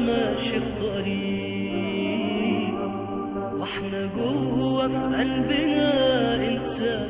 ماشي الطريق واحنا جوه في قلبنا انسان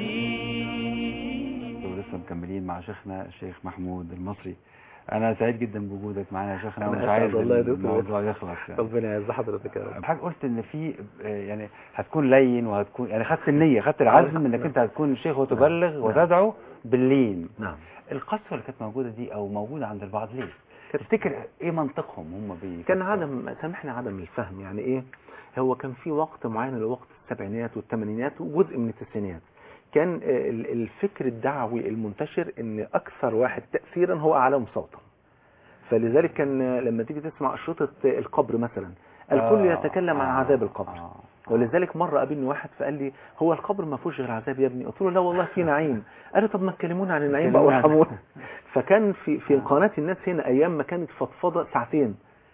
بريء ولسه مكملين مع شيخنا الشيخ محمود المصري انا سعيد جدا بوجودك معانا يا شيخنا أنا ومش أسعد عايز والله يا دكتور. الموضوع يخلص يعني ربنا يعز حضرتك يا رب حضرتك قلت ان في آه، يعني هتكون لين وهتكون يعني خدت النية خدت العزم انك انت هتكون شيخ وتبلغ نعم. وتدعو باللين نعم القسوة اللي كانت موجودة دي او موجودة عند البعض ليه تفتكر ايه منطقهم هم بي كان عدم سامحني عدم الفهم يعني ايه هو كان في وقت معين اللي هو وقت السبعينات والثمانينات وجزء من التسعينات كان آه، ال- الفكر الدعوي المنتشر ان اكثر واحد تاثيرا هو اعلاهم صوتا فلذلك كان آه، لما تيجي تسمع اشرطه آه، القبر مثلا الكل آه، يتكلم عن آه، عذاب القبر آه. ولذلك مرة قابلني واحد فقال لي هو القبر ما فيهوش غير عذاب يا ابني قلت له لا والله في نعيم قال لي طب ما تكلمونا عن النعيم بقى كلمونا عن- وارحمونا فكان في في آه. قناة الناس هنا ايام ما كانت فضفضة ساعتين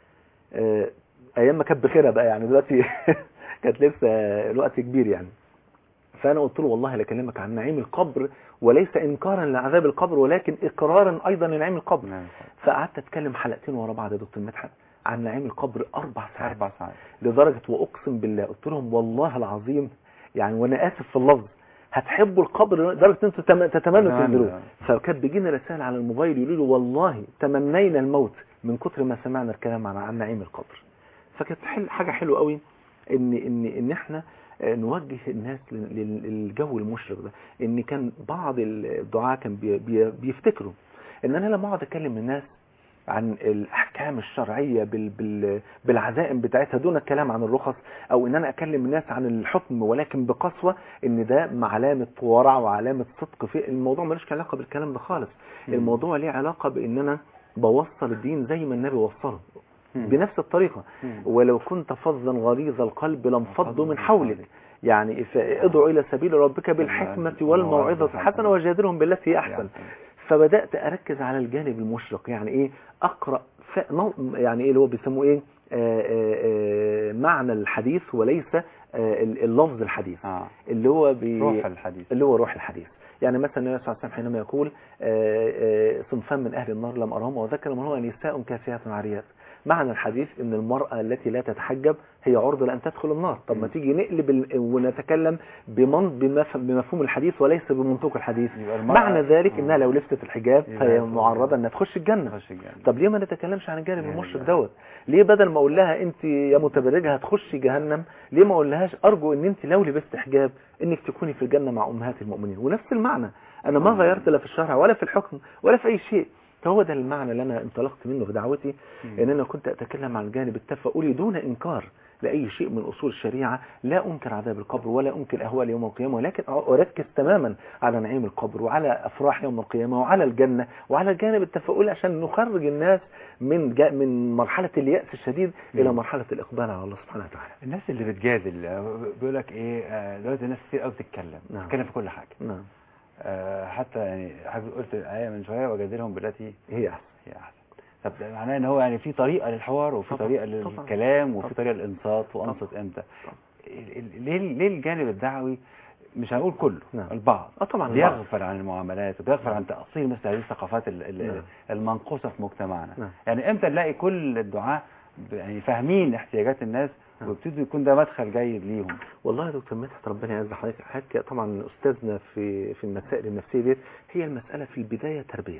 آه، ايام ما كانت بخيرة بقى يعني دلوقتي كانت لسه الوقت كبير يعني فانا قلت له والله لكلمك عن نعيم القبر وليس انكارا لعذاب القبر ولكن اقرارا ايضا لنعيم القبر نعم. فقعدت اتكلم حلقتين ورا بعض يا دكتور مدحت عن نعيم القبر اربع ساعات اربع ساعات لدرجة واقسم بالله قلت لهم والله العظيم يعني وانا اسف في اللفظ هتحبوا القبر لدرجة انتوا تم- تتمنوا تمام. تنزلوه فكانت بيجينا رسالة على الموبايل يقولوا لي والله تمنينا الموت من كتر ما سمعنا الكلام عن عن نعيم القبر فكانت حل حاجة حلوة قوي ان ان ان احنا آه، نوجه الناس لل- لل- للجو المشرق ده ان كان بعض الدعاة كان بي- بي- بيفتكروا ان انا لما اقعد اكلم الناس عن الاحكام الشرعيه بال بال بالعزائم بتاعتها دون الكلام عن الرخص او ان انا اكلم الناس عن الحكم ولكن بقسوه ان ده مع علامه ورع وعلامه صدق في الموضوع ملوش علاقه بالكلام ده خالص مم. الموضوع ليه علاقه بان انا بوصل الدين زي ما النبي وصله مم. بنفس الطريقه مم. ولو كنت فظا غليظ القلب لانفضوا انفضوا من من حولك حولك. يعني ادعو الى سبيل ربك بالحكمه والموعظه الحسنه وجادلهم بالتي هي احسن فبدات اركز على الجانب المشرق يعني ايه اقرا ف... نو- يعني ايه اللي هو بيسموه ايه آه آه آه معنى الحديث وليس آه ال- اللفظ الحديث اه اللي هو بي... روح الحديث اللي هو روح الحديث يعني مثلا النبي صلى الله عليه وسلم حينما يقول آه، آه، صنفان من اهل النار لم ارهم وذكر من هو نساء كاسيات عاريات معنى الحديث ان المرأة التي لا تتحجب هي عرضة لان تدخل النار طب ما م. تيجي نقلب ال- ونتكلم بمن بمف- بمفهوم الحديث وليس بمنطوق الحديث يبقى المرأة- معنى ذلك آه. انها لو لبست الحجاب يبقى فهي تدخل معرضة انها تخش الجنة تخش الجنة طب ليه ما نتكلمش عن الجانب يعني المشرق ده- دوت ليه بدل ما اقول لها انت يا متبرجه هتخشي جهنم ليه ما اقول لهاش ارجو ان انت لو لبست حجاب انك تكوني في الجنه مع امهات المؤمنين ونفس المعنى انا ما مم. غيرت لا في الشرع ولا في الحكم ولا في اي شيء فهو ده المعنى اللي انا انطلقت منه في دعوتي مم. ان انا كنت اتكلم عن الجانب التفاؤلي دون انكار لاي شيء من اصول الشريعه لا انكر عذاب القبر ولا انكر اهوال يوم القيامه ولكن اركز تماما على نعيم القبر وعلى افراح يوم القيامه وعلى الجنه وعلى الجانب التفاؤلي عشان نخرج الناس من جا من مرحله الياس الشديد الى مم. مرحله الاقبال على الله سبحانه وتعالى الناس اللي بتجادل آه، بيقول لك ايه آه، دلوقتي الناس كتير قوي بتتكلم نعم. بتتكلم في كل حاجه نعم آه، حتى يعني حضرتك قلت آية من شوية وجادلهم بالتي هي احسن هي أحسن طب ده معناه ان هو يعني في طريقة للحوار وفي طبعا، طريقة طبعا، للكلام وفي طبعا. طريقة للإنصات وأنصت امتى ال- ال- ليه ليه الجانب الدعوي مش هنقول كله نعم. البعض اه طبعا البعض. بيغفل عن المعاملات وبيغفل عن تأصيل مثل هذه الثقافات ال- ال- نعم. المنقوصة في مجتمعنا نعم. يعني امتى نلاقي كل الدعاة ب- يعني فاهمين احتياجات الناس نعم. ويبتدوا يكون ده مدخل جيد ليهم والله يا دكتور مدحت ربنا يعز حضرتك حضرتك طبعا استاذنا في في المسائل النفسيه ديت هي المساله في البدايه تربيه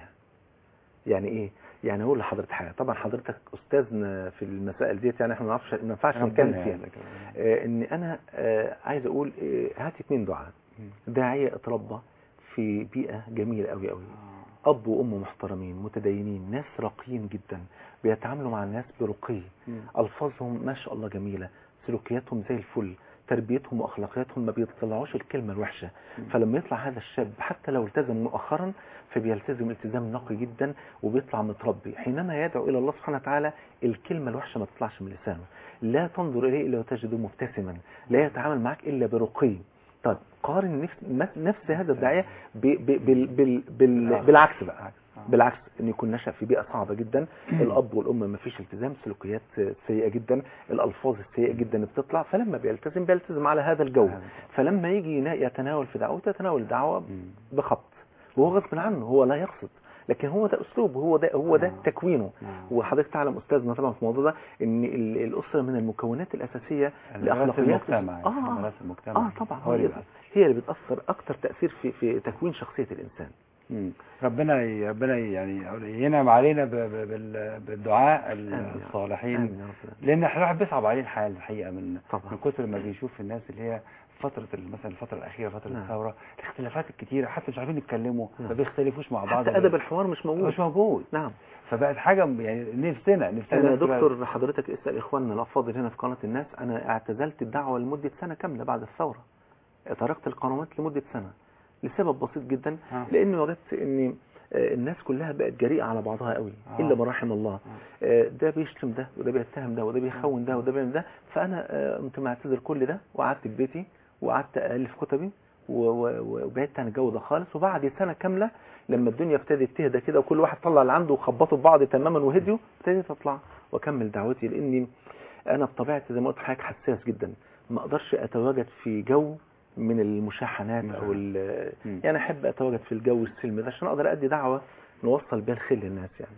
يعني ايه يعني اقول لحضرتك حاجه طبعا حضرتك استاذنا في المسائل ديت يعني احنا ما نعرفش ما ينفعش نتكلم ربنا فيها يعزك يا رب. آه ان انا آه عايز اقول آه هات اتنين دعاء داعيه اتربى في بيئه جميله قوي قوي آه. اب وام محترمين متدينين ناس راقيين جدا بيتعاملوا مع الناس برقي مم. الفاظهم ما شاء الله جميله سلوكياتهم زي الفل تربيتهم واخلاقياتهم ما بيطلعوش الكلمه الوحشه مم. فلما يطلع هذا الشاب حتى لو التزم مؤخرا فبيلتزم التزام نقي جدا وبيطلع متربي حينما يدعو الى الله سبحانه وتعالى الكلمه الوحشه ما تطلعش من لسانه لا تنظر اليه الا وتجده مبتسما لا يتعامل معك الا برقي طيب قارن نفس نفس هذا الداعيه ب- ب- بال- بال- بال- بالعكس بقى آه. بالعكس ان يكون نشأ في بيئة صعبة جدا الاب والام ما فيش التزام سلوكيات سيئة جدا الالفاظ السيئة جدا بتطلع فلما بيلتزم بيلتزم على هذا الجو هذا. فلما يجي ينا- يتناول في دعوته يتناول الدعوة مم. بخبط وهو غصب عنه هو لا يقصد لكن هو ده اسلوب هو ده هو ده آه. تكوينه نعم. وحضرتك تعلم استاذنا طبعا في الموضوع ده ان ال- الاسره من المكونات الاساسيه المدرسة لاخلاقيات المجتمع اه المدرسة المجتمع اه طبعا هو هي, اللي بيأثر. هي اللي بتاثر اكتر تاثير في في تكوين شخصيه الانسان مم. ربنا ي- ربنا يعني ينعم علينا ب- ب- بال- بالدعاء آمين يا رب. الصالحين آمين يا رب. لان الواحد بيصعب عليه الحال الحقيقه من طبعا. من كتر ما بيشوف الناس اللي هي فترة ال- مثلا الفترة الأخيرة فترة نعم. الثورة الاختلافات الكتيرة حتى مش عارفين يتكلموا نعم. ما بيختلفوش مع بعض حتى ادب الحوار مش موجود مش موجود نعم فبقت حاجة م- يعني نفسنا نفسنا انا يا الناس كلها- دكتور حضرتك اسال اخواننا الافاضل هنا في قناه الناس انا اعتزلت الدعوه لمده سنه كامله بعد الثوره تركت القنوات لمده سنه لسبب بسيط جدا آه. لاني وجدت ان آه، الناس كلها بقت جريئه على بعضها قوي آه. الا ما رحم الله آه، ده بيشتم ده وده بيتهم ده وده بيخون ده وده بيعمل ده فانا آه، قمت معتذر كل ده وقعدت في بيتي وقعدت الف كتبي و- و- وبعدت عن الجو ده خالص وبعد سنه كامله لما الدنيا ابتدت تهدى كده وكل واحد طلع اللي عنده وخبطوا في بعض تماما وهديوا ابتديت اطلع واكمل دعوتي لاني انا بطبيعتي زي ما قلت لحضرتك حساس جدا ما اقدرش اتواجد في جو من المشاحنات او ال- مم. يعني احب اتواجد في الجو السلمي ده عشان اقدر ادي دعوه نوصل بيها الخير للناس يعني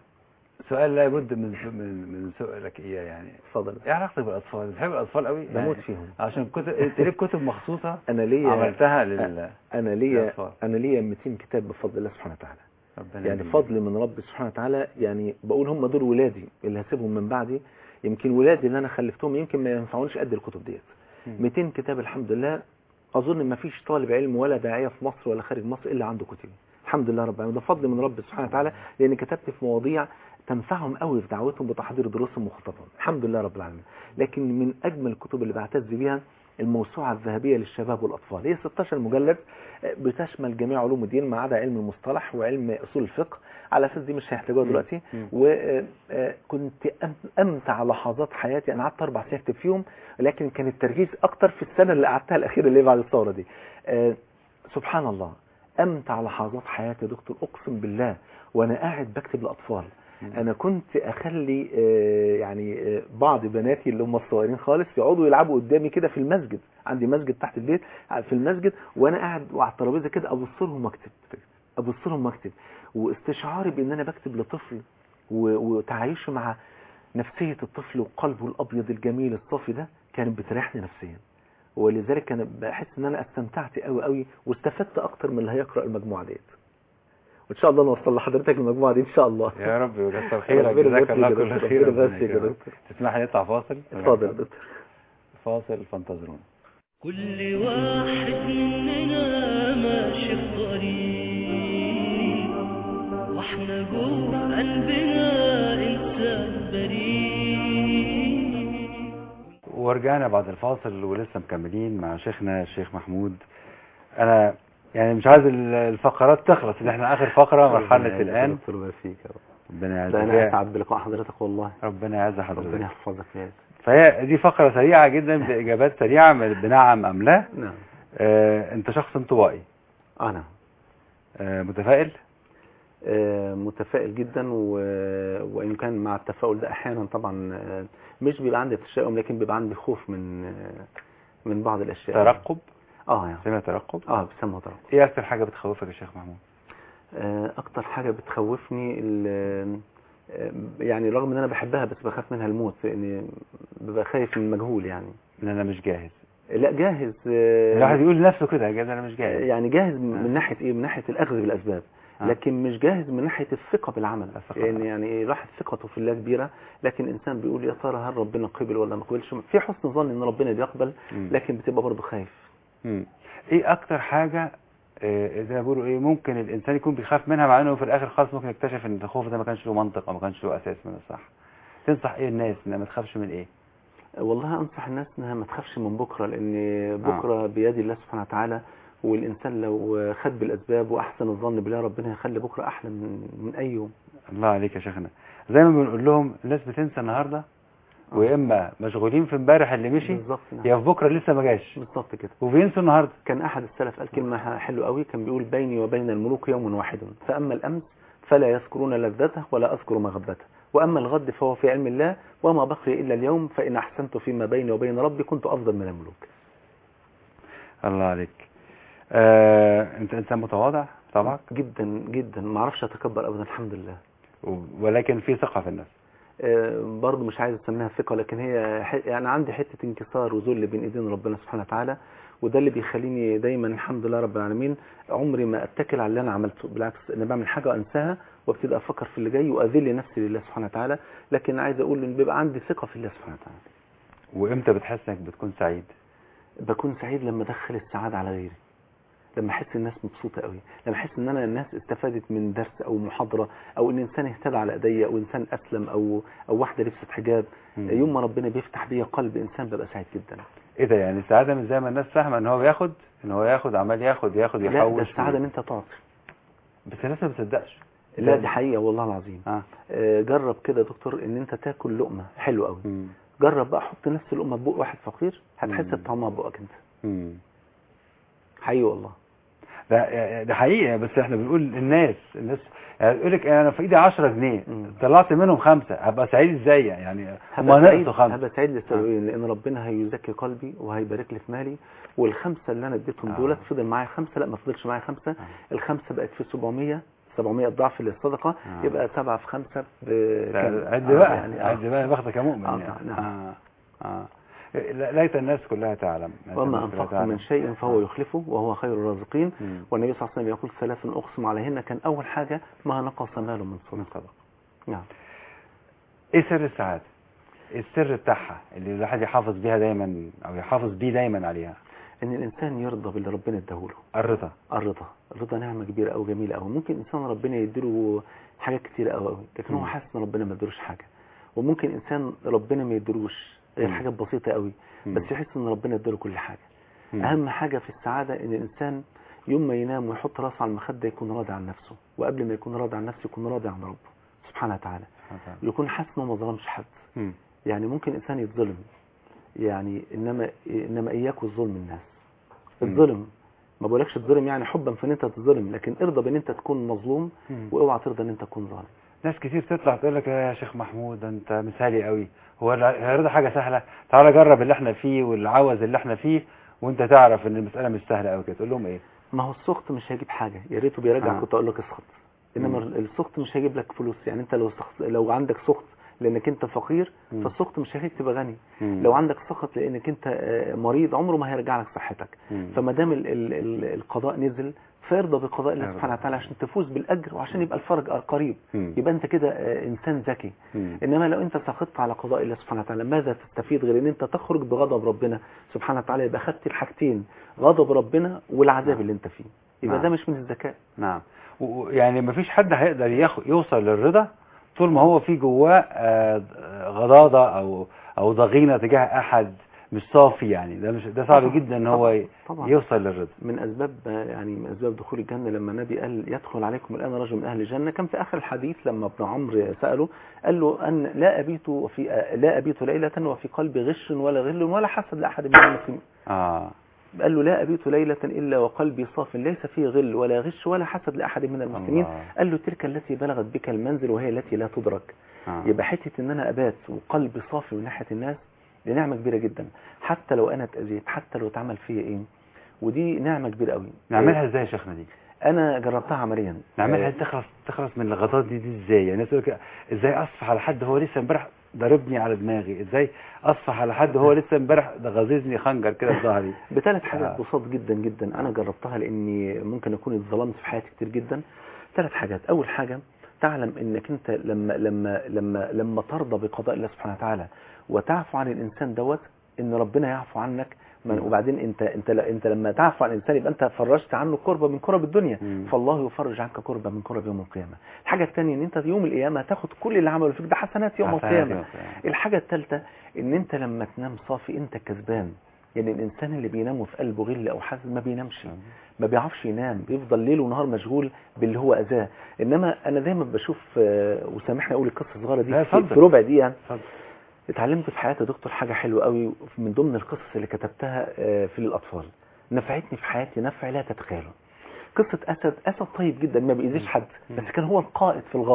سؤال لا بد من سو- من من سؤالك إياه يعني اتفضل ايه علاقتك بالأطفال؟ بتحب الأطفال قوي؟ بموت يعني فيهم عشان كتب انت ليك كتب مخصوصة انا ليا عملتها لل انا ليا للأطفال. انا ليا 200 كتاب بفضل الله سبحانه وتعالى ربنا يعني يجزيك. فضل من رب سبحانه وتعالى يعني بقول هم دول ولادي اللي هسيبهم من بعدي يمكن ولادي اللي انا خلفتهم يمكن ما ينفعونيش قد الكتب ديت مم. 200 كتاب الحمد لله اظن ما فيش طالب علم ولا داعيه في مصر ولا خارج مصر الا عنده كتب الحمد لله رب العالمين ده فضل من رب سبحانه وتعالى لان كتبت في مواضيع تنفعهم قوي في دعوتهم بتحضير دروسهم وخطبهم الحمد لله رب العالمين لكن من اجمل الكتب اللي بعتز بيها الموسوعة الذهبية للشباب والأطفال هي 16 مجلد آه، بتشمل جميع علوم الدين ما عدا علم المصطلح وعلم أصول الفقه على أساس دي مش هيحتاجوها مم. دلوقتي مم. وكنت أمتع لحظات حياتي أنا قعدت أربع سنين أكتب فيهم لكن كان التركيز أكتر في السنة اللي قعدتها الأخيرة اللي هي بعد الثورة دي آه، سبحان الله أمتع لحظات حياتي يا دكتور أقسم بالله وأنا قاعد بكتب لأطفال مم. انا كنت اخلي آه، يعني آه، بعض بناتي اللي هم الصغيرين خالص يقعدوا يلعبوا قدامي كده في المسجد عندي مسجد تحت البيت في المسجد وانا قاعد وعلى الترابيزه كده ابص لهم واكتب ابص لهم واكتب واستشعاري بان انا بكتب لطفل و- وتعايشه مع نفسيه الطفل وقلبه الابيض الجميل الصافي ده كانت بتريحني نفسيا ولذلك انا بحس ان انا استمتعت قوي قوي واستفدت اكتر من اللي هيقرا المجموعه ديت وان شاء الله نوصل لحضرتك المجموعه دي ان شاء الله يا رب ويكثر خيرك ربنا جزاك يبارك الله فيك كل يا خير دكتور. ربنا ربنا يبارك فيك يا يكرمك. دكتور. تسمح لي نطلع فاصل اتفضل يا دكتور فاصل فانتظرونا كل واحد مننا ماشي في طريق واحنا جوه قلبنا انسان بريء ورجعنا بعد الفاصل ولسه مكملين مع شيخنا الشيخ محمود انا يعني مش عايز ال- الفقرات تخلص ان احنا اخر فقره مرحله الان دكتور يبارك فيك يا رب ربنا ده انا يعزك اسعد بلقاء حضرتك والله ربنا يعز ربنا حضرتك يحفظك يا رب. فهي دي فقره سريعه جدا باجابات سريعه من- بنعم ام لا نعم آه انت شخص انطوائي انا آه متفائل آه، متفائل جدا و... وان كان مع التفاؤل ده احيانا طبعا آه، مش بيبقى عندي تشاؤم لكن بيبقى عندي خوف من آه، من بعض الاشياء ترقب اه يعني سمع ترقب اه بيسموها ترقب ايه اكتر حاجه بتخوفك يا شيخ محمود آه، اكتر حاجه بتخوفني ال- آه، يعني رغم ان انا بحبها بس بخاف منها الموت لاني ببقى خايف من المجهول يعني ان انا مش جاهز لا جاهز آه، الواحد يقول لنفسه كده يا جدع انا مش جاهز يعني جاهز آه. من ناحيه ايه من ناحيه الاخذ بالاسباب آه. لكن مش جاهز من ناحيه الثقه بالعمل الثقة لان بالعمل. يعني إيه، الواحد ثقته في الله كبيره لكن الانسان بيقول يا ترى هل ربنا قبل ولا ما قبلش في حسن ظن ان ربنا بيقبل مم. لكن بتبقى برضه خايف مم. ايه اكتر حاجة آه، زي ما بيقولوا ايه ممكن الانسان يكون بيخاف منها مع انه في الاخر خالص ممكن يكتشف ان الخوف ده ما كانش له منطق او ما كانش له اساس من الصح تنصح ايه الناس انها ما تخافش من ايه والله انصح الناس انها ما تخافش من بكره لان بكره بيد الله سبحانه وتعالى والانسان لو خد بالاسباب واحسن الظن بالله ربنا يخلي بكره احلى من من اي يوم الله عليك يا شيخنا زي ما بنقول لهم الناس بتنسى النهارده ويا اما مشغولين في امبارح اللي مشي بالظبط نعم. يا في بكره لسه ما جاش بالظبط كده وبينسوا النهارده كان احد السلف قال كلمه حلوه قوي كان بيقول بيني وبين الملوك يوم واحد فاما الامس فلا يذكرون لذته ولا اذكر مغبته واما الغد فهو في علم الله وما بقي الا اليوم فان احسنت فيما بيني وبين ربي كنت افضل من الملوك الله عليك آه، انت انسان متواضع طبعا جدا جدا ما اعرفش اتكبر ابدا الحمد لله و- ولكن في ثقة في النفس آه، برضه مش عايز اسميها ثقه لكن هي ح- يعني عندي حته انكسار وذل بين ايدين ربنا سبحانه وتعالى وده اللي بيخليني دايما الحمد لله رب العالمين عمري ما اتكل على اللي انا عملته بالعكس انا بعمل حاجه وانساها وابتدي افكر في اللي جاي واذل نفسي لله سبحانه وتعالى لكن عايز اقول ان بيبقى عندي ثقه في الله سبحانه وتعالى وامتى بتحس انك بتكون سعيد بكون سعيد لما ادخل السعاده على غيري لما احس الناس مبسوطه قوي لما احس ان انا الناس استفادت من درس او محاضره او ان انسان اهتدى على ايديا او انسان اسلم او او واحده لبست حجاب مم. يوم ما ربنا بيفتح بيا قلب انسان ببقى سعيد جدا ايه ده يعني السعادة مش زي ما الناس فاهمة ان هو بياخد ان هو ياخد عمال ياخد ياخد لا ده يحوش السعاده ان انت تعطي بس الناس ما بتصدقش لا دي حقيقه والله العظيم اه آه، جرب كده يا دكتور ان انت تاكل لقمه حلوه قوي مم. جرب بقى حط نفس اللقمه في بق واحد فقير هتحس مم. بطعمها بقك انت مم. حقيقي والله ده ده حقيقة بس احنا بنقول الناس الناس يعني يقول لك انا في ايدي 10 جنيه مم. طلعت منهم خمسة هبقى سعيد ازاي يعني هم هبقى سعيد نقصوا خمسة هبقى سعيد لسببين لان ربنا هيزكي قلبي وهيبارك لي في مالي والخمسه اللي انا اديتهم آه. دولت فضل معايا خمسه لا ما فضلش معايا خمسه الخمسه بقت في 700 700 ضعف للصدقه آه. يبقى سبعه في خمسه لا، بكام عد آه، بقى يعني عد آه. بقى باخدك يا مؤمن آه، يعني. نعم. آه. آه. لا- ليت الناس كلها تعلم ليت وما الناس كلها انفقتم تعلم. من شيء فهو يخلفه وهو خير الرازقين مم. والنبي صلى الله عليه وسلم يقول ثلاث اقسم عليهن كان اول حاجه ما نقص مال من صدقه نعم ايه سر السعادة إيه السر بتاعها اللي الواحد يحافظ بيها دايما او يحافظ بيه دايما عليها ان الانسان يرضى باللي ربنا اداهوله الرضا الرضا الرضا نعمه كبيره قوي جميله قوي ممكن انسان ربنا يديله حاجات كتيره قوي قوي لكن هو مم. حاسس ان ربنا ما ادالوش حاجه وممكن انسان ربنا ما يديلوش غير مم. حاجات بسيطه قوي مم. بس يحس ان ربنا اداله كل حاجه مم. اهم حاجه في السعاده ان الانسان يوم ما ينام ويحط راسه على المخده يكون راضي عن نفسه وقبل ما يكون راضي عن نفسه يكون راضي عن ربه سبحانه وتعالى يكون حاسس انه ما ظلمش حد مم. يعني ممكن انسان يتظلم يعني انما انما اياك والظلم الناس مم. الظلم ما بقولكش تظلم يعني حبا في ان انت تظلم لكن ارضى بان انت تكون مظلوم مم. واوعى ترضى ان انت تكون ظالم ناس كتير تطلع تقول لك يا شيخ محمود ده انت مثالي قوي هو الر- الرضا حاجه سهله تعالى جرب اللي احنا فيه والعوز اللي احنا فيه وانت تعرف ان المساله مش سهله قوي كده تقول لهم ايه ما هو السخط مش هيجيب حاجه يا ريته بيرجع آه. كنت اقول لك اسخط انما مم. السخط مش هيجيب لك فلوس يعني انت لو سخط لو عندك سخط لانك انت فقير مم. فالسخط مش هيخليك تبقى غني مم. لو عندك سخط لانك انت آه، مريض عمره ما هيرجع لك صحتك مم. فما دام ال- ال- ال- القضاء نزل فارضى بقضاء الله ارضى. سبحانه وتعالى عشان تفوز بالاجر وعشان يبقى الفرج قريب مم. يبقى انت كده آه، انسان ذكي مم. انما لو انت سخطت على قضاء الله سبحانه وتعالى ماذا تستفيد غير ان انت تخرج بغضب ربنا سبحانه وتعالى يبقى خدت الحاجتين غضب ربنا والعذاب نعم. اللي انت فيه يبقى نعم. ده مش من الذكاء نعم و- و- يعني مفيش حد هيقدر ياخ- يوصل للرضا طول ما هو في جواه آه، غضاضه او او ضغينه تجاه احد مش صافي يعني ده مش ده صعب طبعاً. جدا ان هو ي- طبعا يوصل للرضا من اسباب يعني من اسباب دخول الجنه لما النبي قال يدخل عليكم الان رجل من اهل الجنه كان في اخر الحديث لما ابن عمرو ساله قال له ان لا ابيت في لا ابيت ليله وفي قلبي غش ولا غل ولا حسد لاحد من المسلمين اه قال له لا أبيت ليلة إلا وقلبي صاف ليس فيه غل ولا غش ولا حسد لأحد من المسلمين الله. قال له تلك التي بلغت بك المنزل وهي التي لا تدرك آه. يبقى حتة إن أنا أبات وقلبي صافي من ناحية الناس دي نعمة كبيرة جدا حتى لو أنا اتأذيت حتى لو اتعمل فيا إيه ودي نعمة كبيرة قوي نعملها ازاي يا شيخنا دي أنا جربتها عمليا نعملها آه، تخلص تخلص من الغضاض دي, دي ازاي يعني الناس تقول لك ازاي اصفح على حد هو لسه امبارح ضربني على دماغي ازاي اصفح على حد هو لسه امبارح ده غزيزني خنجر كده في ظهري بثلاث حاجات آه. بساط جدا جدا انا جربتها لاني ممكن اكون اتظلمت في حياتي كتير جدا ثلاث حاجات اول حاجه تعلم انك انت لما لما لما لما ترضى بقضاء الله سبحانه وتعالى وتعفو عن الانسان دوت ان ربنا يعفو عنك من- مم. وبعدين انت انت انت لما تعفو عن الانسان يبقى انت فرجت عنه كربه من كرب الدنيا مم. فالله يفرج عنك كربه من كرب يوم القيامه الحاجه الثانيه ان انت يوم القيامه هتاخد كل اللي عمله فيك ده حسنات يوم حسنات القيامه يوم القيامة. الحاجة الثالثة ان انت لما تنام صافي انت كسبان يعني الانسان اللي بينام وفي قلبه غل او حزن ما بينامش ما بيعرفش ينام بيفضل ليل ونهار مشغول باللي هو اذاه انما انا دايما بشوف آه، وسامحني اقول القصه الصغيره لا، دي في اتفضل. في ربع دقيقه اتفضل. اتعلمت في حياتي يا دكتور حاجه حلوه قوي من ضمن القصص اللي كتبتها آه، في الاطفال نفعتني في حياتي نفع لا تتخيله قصه اسد اسد طيب جدا ما بيأذيش حد بس كان هو القائد في الغابه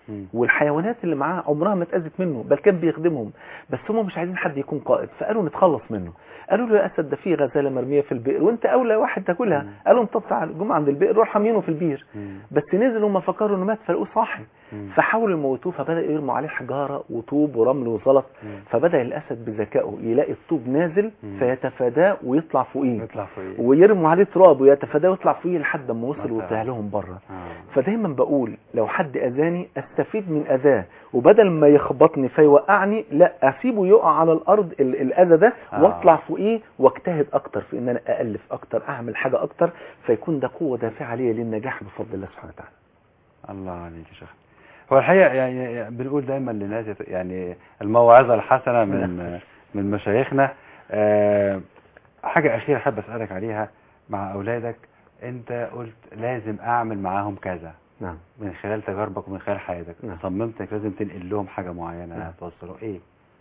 مم. والحيوانات اللي معاه عمرها ما اتأذت منه بل كان بيخدمهم بس هم مش عايزين حد يكون قائد فقالوا نتخلص منه قالوا له يا اسد ده في غزاله مرميه في البئر وانت اولى واحد تاكلها مم. قالوا لهم طب تعال جم عند البئر روح حامينه في البير مم. بس نزلوا ما فكروا انه مات فلقوه صاحي مم. فحاولوا يموتوه فبدا يرموا عليه حجاره وطوب ورمل وزلط مم. فبدا الاسد بذكائه يلاقي الطوب نازل مم. فيتفاداه ويطلع فوقيه يطلع فوقيه ويرموا عليه تراب ويتفاداه ويطلع فوقيه لحد ما وصل مثلا. وطلع لهم بره آه. فدايما بقول لو حد اذاني استفيد من اذاه وبدل ما يخبطني فيوقعني لا اسيبه يقع على الارض ال- الاذى ده آه. واطلع فوقيه واجتهد اكتر في ان انا الف اكتر اعمل حاجه اكتر فيكون ده قوه دافعه ليا للنجاح بفضل الله سبحانه وتعالى الله عليك يا شيخ هو الحقيقة يعني يعني بنقول دايما للناس يت- يعني الموعظة الحسنة من من مشايخنا آه، حاجة أخيرة أحب أسألك عليها مع أولادك أنت قلت لازم أعمل معاهم كذا نعم من خلال تجاربك ومن خلال حياتك نعم. صممت انك لازم تنقل لهم حاجة معينة نعم. توصلوا إيه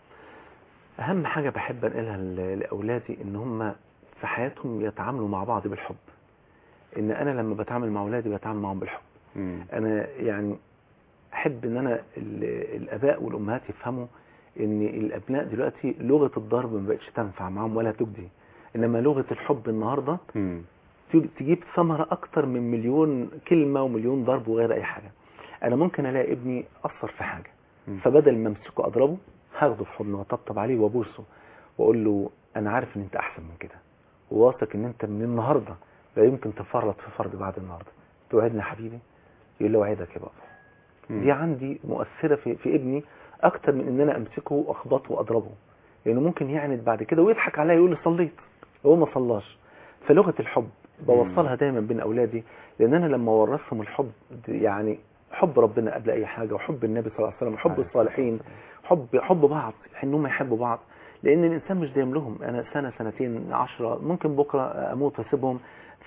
اهم حاجه بحب انقلها ل- لاولادي ان هم في حياتهم يتعاملوا مع بعض بالحب ان انا لما بتعامل مع اولادي بتعامل معاهم بالحب مم. انا يعني احب ان انا ال- الاباء والامهات يفهموا ان الابناء دلوقتي لغه الضرب ما بقتش تنفع معاهم ولا تجدي انما لغه الحب النهارده مم. تج- تجيب ثمره اكتر من مليون كلمه ومليون ضرب وغير اي حاجه انا ممكن الاقي ابني اثر في حاجه مم. فبدل ما امسكه اضربه هاخده في حضنه واطبطب عليه وابوسه واقول له انا عارف ان انت احسن من كده وواثق ان انت من النهارده لا يمكن تفرط في فرض بعد النهارده توعدني يا حبيبي يقول له وعدك يا بابا مم. دي عندي مؤثرة في, في ابني أكتر من إن أنا أمسكه وأخبطه وأضربه لأنه ممكن يعند بعد كده ويضحك عليا يقول لي صليت هو ما صلاش فلغة الحب بوصلها دايما بين أولادي لأن أنا لما ورثهم الحب يعني حب ربنا قبل أي حاجة وحب النبي صلى الله عليه وسلم وحب الصالحين حب حب بعض إنهم يحبوا بعض لأن الإنسان مش دايم لهم أنا سنة سنتين عشرة ممكن بكرة أموت وأسيبهم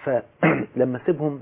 فلما أسيبهم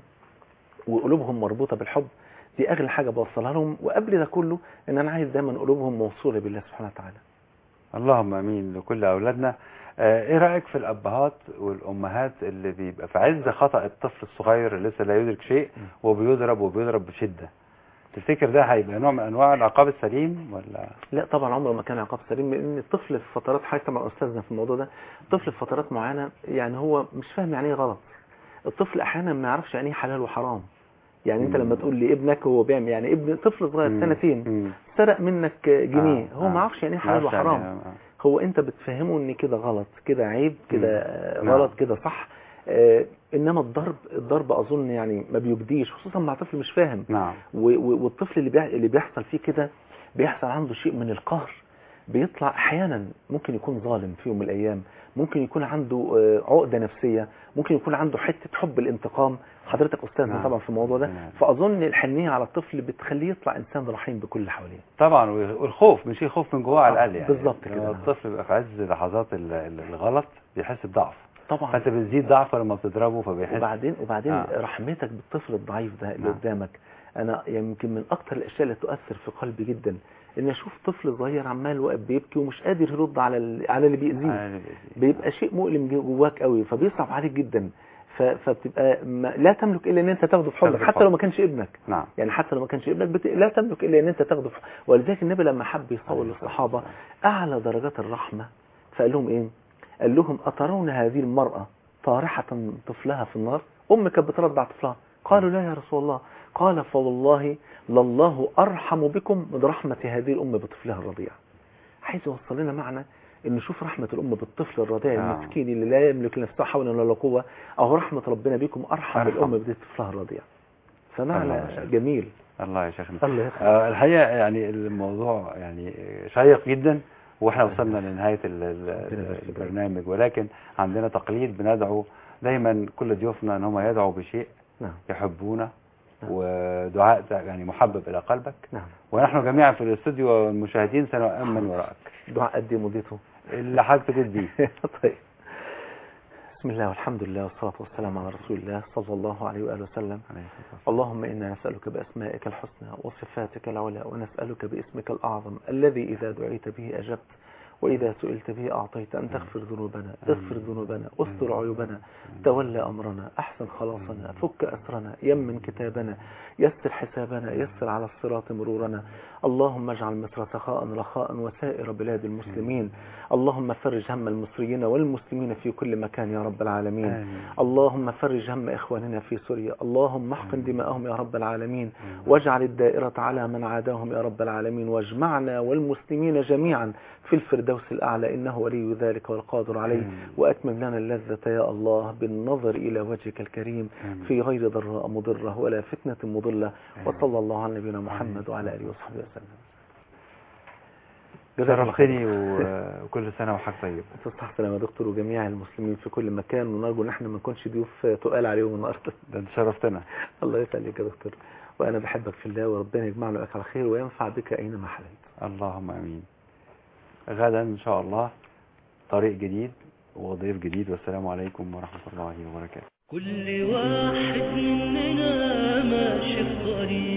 وقلوبهم مربوطة بالحب دي اغلى حاجه بوصلها لهم وقبل ده كله ان انا عايز دايما قلوبهم موصوله بالله سبحانه وتعالى اللهم امين لكل اولادنا آه، ايه رايك في الابهات والامهات اللي بيبقى في عز خطا الطفل الصغير اللي لسه لا يدرك شيء وبيضرب وبيضرب بشده تفتكر ده هيبقى نوع من انواع العقاب السليم ولا لا طبعا عمره ما كان عقاب سليم لان الطفل في فترات حاجه طبعا استاذنا في الموضوع ده الطفل في فترات معينه يعني هو مش فاهم يعني ايه غلط الطفل احيانا ما يعرفش يعني ايه حلال وحرام يعني انت مم. لما تقول لابنك هو بيعمل يعني ابن طفل صغير مم. سنتين مم. سرق منك جنيه آه، هو آه. ما يعرفش يعني ايه ما حلال أعرفش يعني وحرام إيه، آه. هو انت بتفهمه ان كده غلط كده عيب كده آه، نعم. غلط كده صح آه، انما الضرب الضرب اظن يعني ما بيجديش خصوصا مع طفل مش فاهم نعم و- و- والطفل اللي بيع- اللي بيحصل فيه كده بيحصل عنده شيء من القهر بيطلع احيانا ممكن يكون ظالم في يوم من الايام ممكن يكون عنده آه، عقده نفسيه ممكن يكون عنده حته حب الانتقام حضرتك استاذنا نعم. طبعا في الموضوع ده نعم. فاظن الحنيه على الطفل بتخليه يطلع انسان رحيم بكل اللي حواليه طبعا والخوف مش خوف من جواه على آه، الاقل يعني بالظبط لما كده. الطفل بيبقى في عز لحظات ال- ال- الغلط بيحس بضعف طبعا فانت بتزيد ضعفه لما بتضربه فبيحس وبعدين وبعدين آه. رحمتك بالطفل الضعيف ده اللي نعم. قدامك انا يمكن من اكتر الاشياء اللي تؤثر في قلبي جدا ان اشوف طفل صغير عمال واقف بيبكي ومش قادر يرد على ال- على اللي بيأذيه آه، اللي بيأذيه. بيبقى شيء مؤلم جو- جواك قوي فبيصعب عليك جدا ف- فبتبقى ما لا تملك الا ان انت تاخده في حضنك تاخده في حتى لو حضنك. ما كانش ابنك نعم يعني حتى لو ما كانش ابنك بت... لا تملك الا ان انت تاخده في ولذلك النبي لما حب يصور عليه الصلاة للصحابه والسلام. اعلى درجات الرحمه فقال لهم ايه قال لهم اترون هذه المراه طارحه طفلها في النار ام كانت بترضع طفلها قالوا لا يا رسول الله قال فوالله لله ارحم بكم من رحمه هذه الام بطفلها الرضيع عايز يوصل لنا معنى ان نشوف رحمه الام بالطفل الرضيع آه. المسكين اللي لا يملك لنفسه حولا ولا قوه او رحمه ربنا بكم ارحم أرحم. الام بطفلها الرضيع فمعنى الله. جميل الله يا شيخنا الله يخليك. آه، الحقيقة يعني الموضوع يعني شيق جدا واحنا وصلنا لنهاية ال- ال- ربنا يبارك فيك. البرنامج ولكن عندنا تقليد بندعو دايما كل ضيوفنا ان هم يدعوا بشيء نعم يحبونه نعم. ودعاء يعني محبب الى قلبك نعم ونحن جميعا في الاستوديو والمشاهدين سنؤمن وراءك دعاء قد ايه مضيته اللي حضرتك تقول بيه طيب بسم الله والحمد لله والصلاة والسلام على رسول الله صلى الله عليه وآله وسلم اللهم إنا نسألك بأسمائك الحسنى وصفاتك العلى ونسألك باسمك الأعظم الذي إذا دعيت به أجبت وإذا سئلت به أعطيت أن تغفر ذنوبنا اغفر ذنوبنا استر عيوبنا تولى أمرنا أحسن خلاصنا فك أسرنا يمن كتابنا يسر حسابنا يسر على الصراط مرورنا اللهم اجعل مصر سخاء رخاء وسائر بلاد المسلمين اللهم فرج هم المصريين والمسلمين في كل مكان يا رب العالمين آمين. اللهم فرج هم إخواننا في سوريا اللهم احقن دماءهم يا رب العالمين واجعل الدائرة على من عاداهم يا رب العالمين واجمعنا والمسلمين جميعا في الفردوس الأعلى إنه ولي ذلك والقادر عليه آمين. وأتمم لنا اللذة يا الله بالنظر إلى وجهك الكريم آمين. في غير ضراء مضرة ولا فتنة مضلة وصلى الله على نبينا محمد وعلى آله وصحبه وسلم جزاك الله خير. شرفتني و- وكل سنة وحضرتك طيب تصحى السلامة يا دكتور وجميع المسلمين في كل مكان ونرجو ان احنا ما نكونش ضيوف تقال عليهم النهارده ده انت شرفتنا الله يسعدك يا دكتور وانا بحبك في الله وربنا يجمعنا لك على خير وينفع بك اينما حليت اللهم امين غدا ان شاء الله طريق جديد وضيف جديد والسلام عليكم ورحمة الله وبركاته كل واحد مننا ماشي في طريق